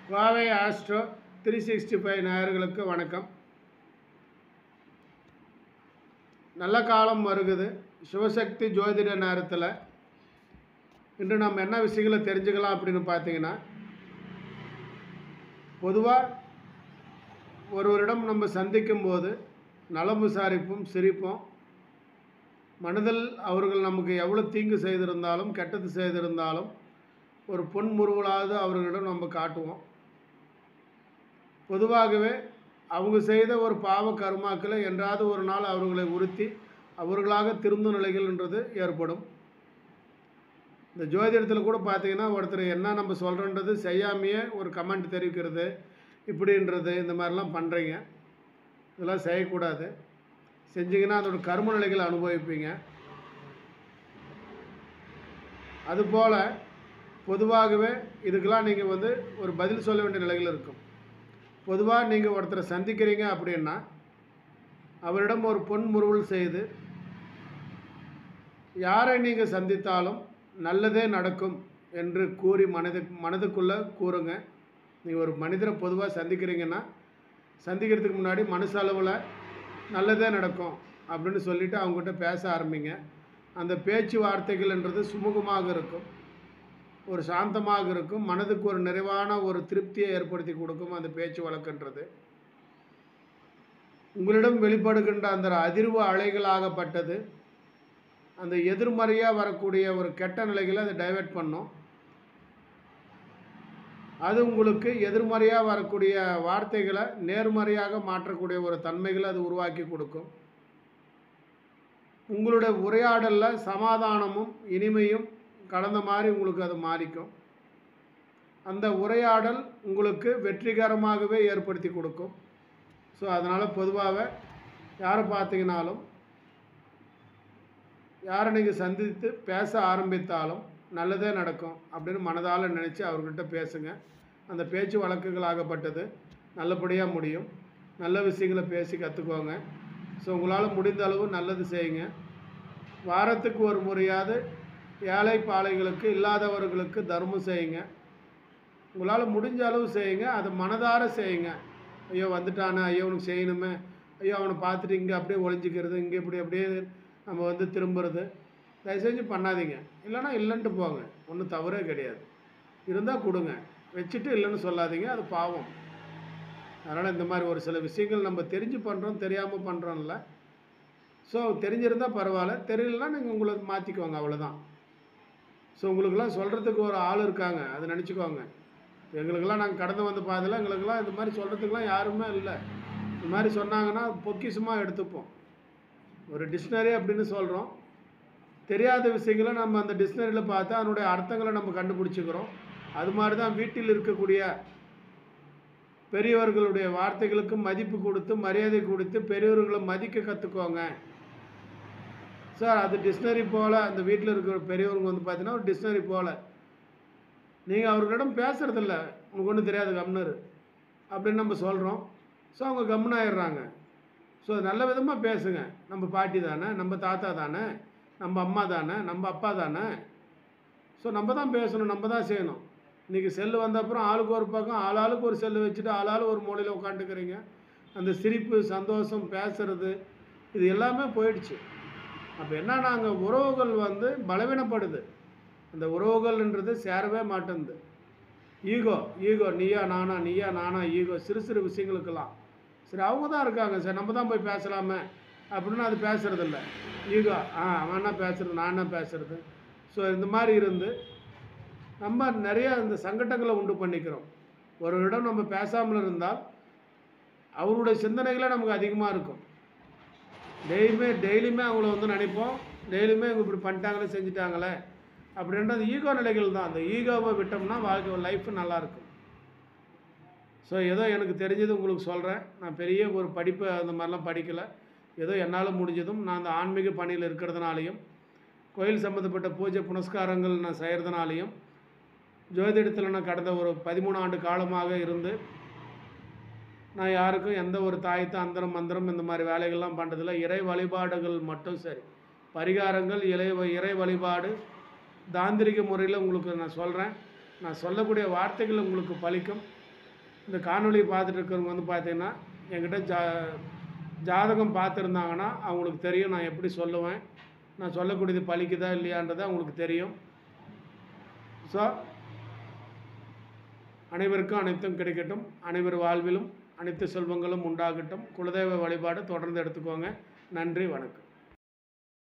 வாவை Astro three sixty five நேயர்களுக்கு வணக்கம் நல்ல காலம் வருகுது சிவசக்தி ஜோதிட நேரத்தில் இன்று நம்ம என்ன விஷயங்களை தெரிஞ்சுக்கலாம் அப்படின்னு பார்த்தீங்கன்னா பொதுவாக ஒருவரிடம் நம்ம சந்திக்கும் போது நலம் விசாரிப்பும் சிரிப்போம் மனதில் அவர்கள் நமக்கு எவ்வளோ தீங்கு செய்திருந்தாலும் கெட்டது செய்திருந்தாலும் ஒரு பொன் முருகலாவது அவர்களிடம் நம்ம காட்டுவோம் பொதுவாகவே அவங்க செய்த ஒரு பாவ கர்மாக்களை என்றாவது ஒரு நாள் அவர்களை உறுத்தி அவர்களாக திருந்தும் நிலைகள்ன்றது ஏற்படும் இந்த ஜோதிடத்தில் கூட பார்த்தீங்கன்னா ஒருத்தர் என்ன நம்ம சொல்கிறோன்றது செய்யாமையே ஒரு கமெண்ட் தெரிவிக்கிறது இப்படின்றது இந்த மாதிரிலாம் பண்ணுறீங்க இதெல்லாம் செய்யக்கூடாது செஞ்சீங்கன்னா அதோட கர்ம நிலைகளை அனுபவிப்பீங்க அதுபோல் பொதுவாகவே இதுக்கெல்லாம் நீங்கள் வந்து ஒரு பதில் சொல்ல வேண்டிய நிலைகள் இருக்கும் பொதுவாக நீங்கள் ஒருத்தரை சந்திக்கிறீங்க அப்படின்னா அவரிடம் ஒரு பொன் முறுவல் செய்து யாரை நீங்கள் சந்தித்தாலும் நல்லதே நடக்கும் என்று கூறி மனது மனதுக்குள்ளே கூறுங்க நீங்கள் ஒரு மனிதரை பொதுவாக சந்திக்கிறீங்கன்னா சந்திக்கிறதுக்கு முன்னாடி மனசளவில் நல்லதே நடக்கும் அப்படின்னு சொல்லிவிட்டு அவங்ககிட்ட பேச ஆரம்பிங்க அந்த பேச்சு வார்த்தைகள்ன்றது சுமூகமாக இருக்கும் ஒரு சாந்தமாக இருக்கும் மனதுக்கு ஒரு நிறைவான ஒரு திருப்தியை ஏற்படுத்தி கொடுக்கும் அந்த பேச்சு வழக்குன்றது உங்களிடம் வெளிப்படுகின்ற அந்த அதிர்வு அலைகளாகப்பட்டது அந்த எதிர்மறையாக வரக்கூடிய ஒரு கெட்ட நிலைகளை அதை டைவெர்ட் பண்ணும் அது உங்களுக்கு எதிர்மறையாக வரக்கூடிய வார்த்தைகளை நேர்மறையாக மாற்றக்கூடிய ஒரு தன்மைகளை அது உருவாக்கி கொடுக்கும் உங்களுடைய உரையாடலில் சமாதானமும் இனிமையும் கலந்த மாதிரி உங்களுக்கு அது மாறிக்கும் அந்த உரையாடல் உங்களுக்கு வெற்றிகரமாகவே ஏற்படுத்தி கொடுக்கும் ஸோ அதனால் பொதுவாக யாரை பார்த்தீங்கனாலும் யாரை நீங்கள் சந்தித்து பேச ஆரம்பித்தாலும் நல்லதே நடக்கும் அப்படின்னு மனதால் நினச்சி அவர்கிட்ட பேசுங்க அந்த பேச்சு வழக்குகளாகப்பட்டது நல்லபடியாக முடியும் நல்ல விஷயங்களை பேசி கற்றுக்கோங்க ஸோ உங்களால் முடிந்த அளவு நல்லது செய்யுங்க வாரத்துக்கு ஒரு முறையாவது ஏழை பாலைகளுக்கு இல்லாதவர்களுக்கு தர்மம் செய்யுங்க உங்களால் முடிஞ்ச அளவு செய்யுங்க அதை மனதார செய்யுங்க ஐயோ வந்துட்டானே ஐயோ அவனுக்கு செய்யணுமே ஐயோ அவனை பார்த்துட்டு இங்கே அப்படியே ஒளிஞ்சிக்கிறது இங்கே இப்படி அப்படியே நம்ம வந்து திரும்புறது தயவு செஞ்சு பண்ணாதீங்க இல்லைன்னா இல்லைன்ட்டு போங்க ஒன்றும் தவறே கிடையாது இருந்தால் கொடுங்க வச்சுட்டு இல்லைன்னு சொல்லாதீங்க அது பாவம் அதனால் இந்த மாதிரி ஒரு சில விஷயங்கள் நம்ம தெரிஞ்சு பண்ணுறோம் தெரியாமல் பண்ணுறோம்ல ஸோ தெரிஞ்சிருந்தால் பரவாயில்ல தெரியலனா நீங்கள் உங்களுக்கு மாற்றிக்குவாங்க அவ்வளோதான் ஸோ உங்களுக்கெல்லாம் சொல்கிறதுக்கு ஒரு ஆள் இருக்காங்க அதை நினச்சிக்கோங்க எங்களுக்கெல்லாம் நாங்கள் கடந்து வந்த பாதையில் எங்களுக்கெல்லாம் இந்த மாதிரி சொல்கிறதுக்கெலாம் யாருமே இல்லை இந்த மாதிரி சொன்னாங்கன்னா பொக்கிஷமாக எடுத்துப்போம் ஒரு டிக்ஷனரி அப்படின்னு சொல்கிறோம் தெரியாத விஷயங்களை நம்ம அந்த டிக்ஷனரியில் பார்த்து அதனுடைய அர்த்தங்களை நம்ம கண்டுபிடிச்சிக்கிறோம் அது மாதிரி தான் வீட்டில் இருக்கக்கூடிய பெரியவர்களுடைய வார்த்தைகளுக்கு மதிப்பு கொடுத்து மரியாதை கொடுத்து பெரியவர்களை மதிக்க கற்றுக்கோங்க சார் அது டிக்ஷனரி போல் அந்த வீட்டில் இருக்கிற பெரியவங்க வந்து பார்த்தீங்கன்னா ஒரு டிக்ஷனரி போல் நீங்கள் அவர்களிடம் பேசுகிறதில்ல உனக்கு ஒன்றும் தெரியாது கம்னர் அப்படின்னு நம்ம சொல்கிறோம் ஸோ அவங்க கம்னாயிடுறாங்க ஸோ நல்ல விதமாக பேசுங்க நம்ம பாட்டி தானே நம்ம தாத்தா தானே நம்ம அம்மா தானே நம்ம அப்பா தானே ஸோ நம்ம தான் பேசணும் நம்ம தான் செய்யணும் இன்றைக்கி செல்லு வந்த அப்புறம் ஆளுக்கு ஒரு பக்கம் ஆள் ஆளுக்கு ஒரு செல்லு வச்சுட்டு ஆள் ஆள் ஒரு மூலையில் உட்காந்துக்கிறீங்க அந்த சிரிப்பு சந்தோஷம் பேசுறது இது எல்லாமே போயிடுச்சு அப்போ என்னன்னா அங்கே உறவுகள் வந்து பலவீனப்படுது அந்த உறவுகள்ன்றது சேரவே மாட்டேங்குது ஈகோ ஈகோ நீயா நானா நீயா நானா ஈகோ சிறு சிறு விஷயங்களுக்கெல்லாம் சரி அவங்க தான் இருக்காங்க சரி நம்ம தான் போய் பேசலாமே அப்படின்னு அது பேசுறதில்ல ஈகோ ஆ அவன் என்ன பேசுறது நான் என்ன பேசுறது ஸோ இந்த மாதிரி இருந்து நம்ம நிறைய இந்த சங்கடங்களை உண்டு பண்ணிக்கிறோம் ஒருவரிடம் நம்ம பேசாமல் இருந்தால் அவருடைய சிந்தனைகளே நமக்கு அதிகமாக இருக்கும் டெய்லியுமே டெய்லியுமே அவங்கள வந்து நினைப்போம் டெய்லியுமே இவங்க இப்படி பண்ணிட்டாங்களே செஞ்சுட்டாங்களே அப்படின்றது ஈகோ நிலைகள் தான் அந்த ஈகோவை விட்டோம்னா வாழ்க்கை லைஃப் நல்லாயிருக்கும் ஸோ ஏதோ எனக்கு தெரிஞ்சது உங்களுக்கு சொல்கிறேன் நான் பெரிய ஒரு படிப்பை அந்த மாதிரிலாம் படிக்கலை ஏதோ என்னால் முடிஞ்சதும் நான் அந்த ஆன்மீக பணியில் இருக்கிறதுனாலையும் கோயில் சம்மந்தப்பட்ட பூஜை புனஸ்காரங்கள் நான் செய்கிறதுனாலையும் ஜோதிடத்தில் நான் கடந்த ஒரு பதிமூணு ஆண்டு காலமாக இருந்து நான் யாருக்கும் எந்த ஒரு தாயத்து அந்தரம் மந்திரம் இந்த மாதிரி வேலைகள்லாம் பண்ணுறதில்ல இறை வழிபாடுகள் மட்டும் சரி பரிகாரங்கள் இறை இறை வழிபாடு தாந்திரிக முறையில் உங்களுக்கு நான் சொல்கிறேன் நான் சொல்லக்கூடிய வார்த்தைகள் உங்களுக்கு பலிக்கும் இந்த காணொளி பார்த்துட்டு இருக்கிறவங்க வந்து பார்த்தீங்கன்னா என்கிட்ட ஜா ஜாதகம் பார்த்துருந்தாங்கன்னா அவங்களுக்கு தெரியும் நான் எப்படி சொல்லுவேன் நான் சொல்லக்கூடியது பலிக்குதா இல்லையான்றது அவங்களுக்கு தெரியும் ஸோ அனைவருக்கும் அனைத்தும் கிடைக்கட்டும் அனைவர் வாழ்விலும் அனைத்து செல்வங்களும் உண்டாகட்டும் குலதெய்வ வழிபாடு தொடர்ந்து எடுத்துக்கோங்க நன்றி வணக்கம்